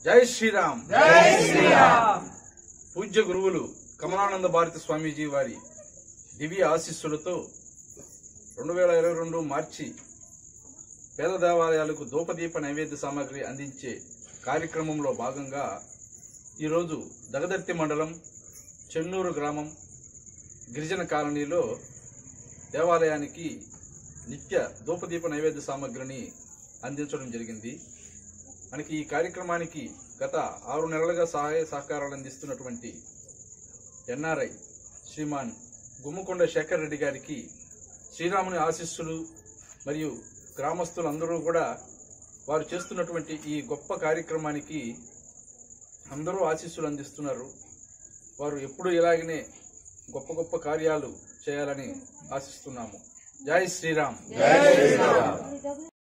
జై శ్రీరామ్ జై శ్రీరామ్ పూజ్య గురువులు కమలానంద భారతి స్వామీజీ వారి దివ్య ఆశీస్సులతో రెండు వేల ఇరవై రెండు మార్చి పేద దేవాలయాలకు ధూపదీప నైవేద్య సామాగ్రి అందించే కార్యక్రమంలో భాగంగా ఈరోజు దగదర్తి మండలం చెన్నూరు గ్రామం గిరిజన కాలనీలో దేవాలయానికి నిత్య ధూపదీప నైవేద్య సామాగ్రిని అందించడం జరిగింది మనకి ఈ కార్యక్రమానికి గత ఆరు నెలలుగా సహాయ సహకారాలు అందిస్తున్నటువంటి ఎన్ఆర్ఐ శ్రీమాన్ గుమ్మకొండ శేఖర్ రెడ్డి గారికి శ్రీరాముని ఆశీస్సులు మరియు గ్రామస్తులందరూ కూడా వారు చేస్తున్నటువంటి ఈ గొప్ప కార్యక్రమానికి అందరూ ఆశీస్సులు అందిస్తున్నారు వారు ఎప్పుడూ ఇలాగనే గొప్ప గొప్ప కార్యాలు చేయాలని ఆశిస్తున్నాము జై శ్రీరామ్ జై శ్రీరామ్